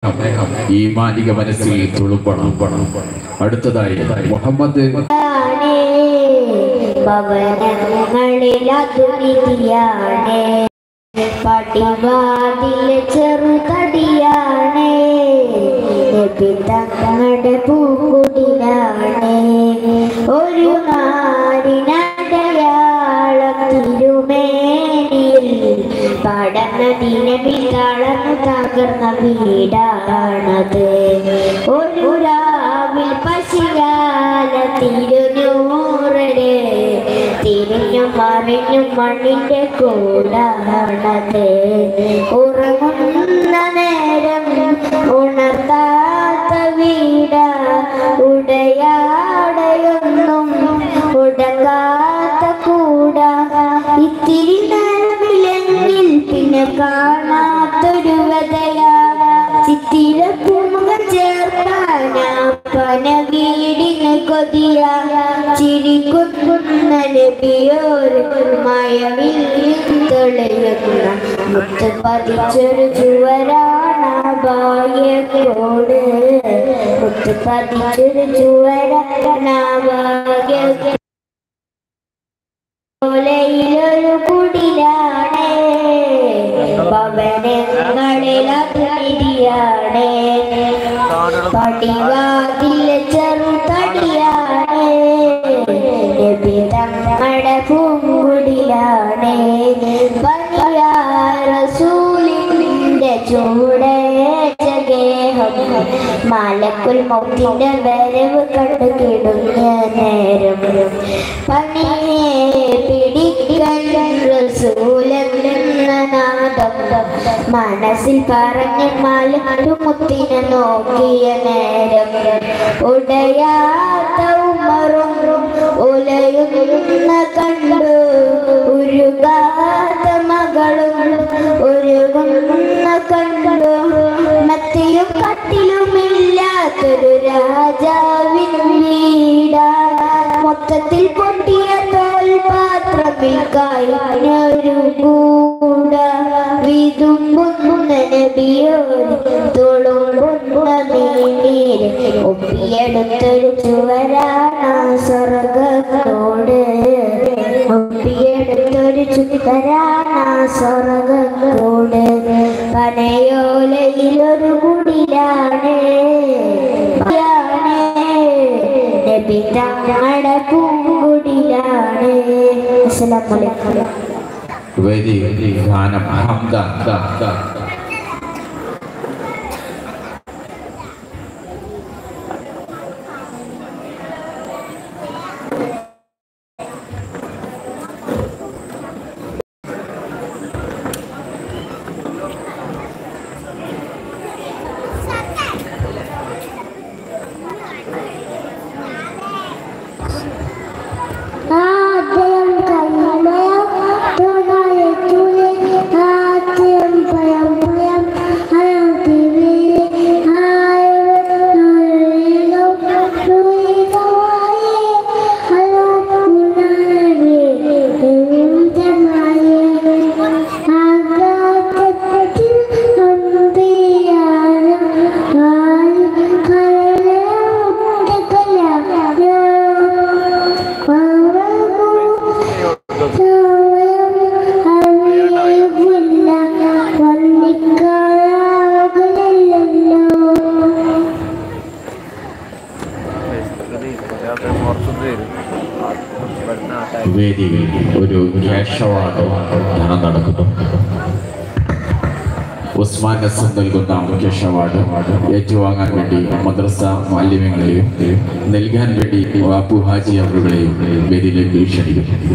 ഈ മാലിക മനസ്സിൽ തുളുമ്പണം അടുത്തതായി മുഹമ്മദ് ാണ് ഭവനങ്ങളിലതു വിധിയാണ് പടിവാതിൽ ചെറുതടിയാണ് നബി തങ്ങളുടെ പൂക്കുടിലാണ് ഒരു നാടിനടയാളം തിരുമേനിയിൽ പടന്ന ദിനബി തളർന്നു തകർന്ന വീടാണത് ഒരു രാവിൽ പശിയാല തിരുനൂറര് തിരിഞ്ഞും മറിഞ്ഞും മണ്ണിന്റെ കൂടാണത് ഉറങ്ങുന്ന നേരം ഉണർത്താത്ത വീട ഉടയാടയൊന്നും ഉടക്കാത്ത കൂട ഇത്തിരി നേരമില്ലെങ്കിൽ പിന്നെ കാണാത്തൊരു വതയാ ചിത്തിര പൂമുഖം ചേർത്താന പന വീടിന് കൊതിയ ചിരിക്കുന്ന നബിയോര് മഴവിൽ തെളിയുന്ന മുത്ത് പതിച്ചൊരു ചുവരാണ ഭാഗ്യക്കോട് മുത്ത് പതിച്ചൊരു ചുവരാണ ഭാഗ്യ പോലെയിലൊരു കുടിലാണ് ഭവനങ്ങളിലാണ് പടിവാതിൽ ചെറുതടിയാണ് നബി തങ്ങളുടെ പൂങ്കുടിലാണ് റസൂലിന്റെ ചൂടേറ്റ ഗേഹം മലക്കുൽ മൗത്തിന്റെ വരവ് കണ്ടു കിടുന്ന നേരം പണിയെ പിടിക്കൽ റസൂലെന്ന നാദം മനസ്സിൽ പറഞ്ഞ് മലക്കുമുത്തിനെ നോക്കിയ നേരം ഉടയാത്ത ഉമറും ഉലയുന്ന കണ്ടു ഉരുകാത്ത മകളും ഉരുകുന്ന കണ്ടു മത്തിയും കട്ടിലുമില്ലാത്തൊരു രാജാവിൻ വീടാ മൊത്തത്തിൽ പൊട്ടിയ തോൽപാത്രത്തിൽ കഴിഞ്ഞൊരു കൂട വിതുമ്പുന്ന നബിയോട് തുളുമ്പുന്ന നീര് ഒപ്പിയെടുത്തൊരു ചുവരാണ സ്വർഗത്തോട് ഒപ്പിയെടുത്തൊരു ചുവരാണ സ്വർഗത്തോട് പനയോലയിലൊരു കുടിലാണ് നബി തങ്ങളുടെ പൂങ്കുടിലാണ് അസ്സലാമു അലൈക്കും വേദി ഗാനം ഹംദ ആദ്യം കൈമയം തുണയെ തുണി ആദ്യം പയം പയം ഹയം തിരി വേദി ഒരു ക്യാഷ് അവാർഡ് ധനം നടക്കുന്നു ഉസ്മാൻ നസം നൽകുന്ന ക്യാഷ് അവാർഡ് ഏറ്റുവാങ്ങാൻ വേണ്ടി മദ്രസ മാലിന്യങ്ങളെയും നൽകാൻ വേണ്ടി വാപ്പു ഹാജി അവരുകളെയും വേദിയിലേക്ക് ക്ഷണിക്കുന്നു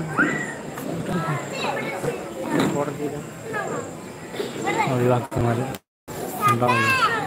ഒഴിവാക്കുമാര്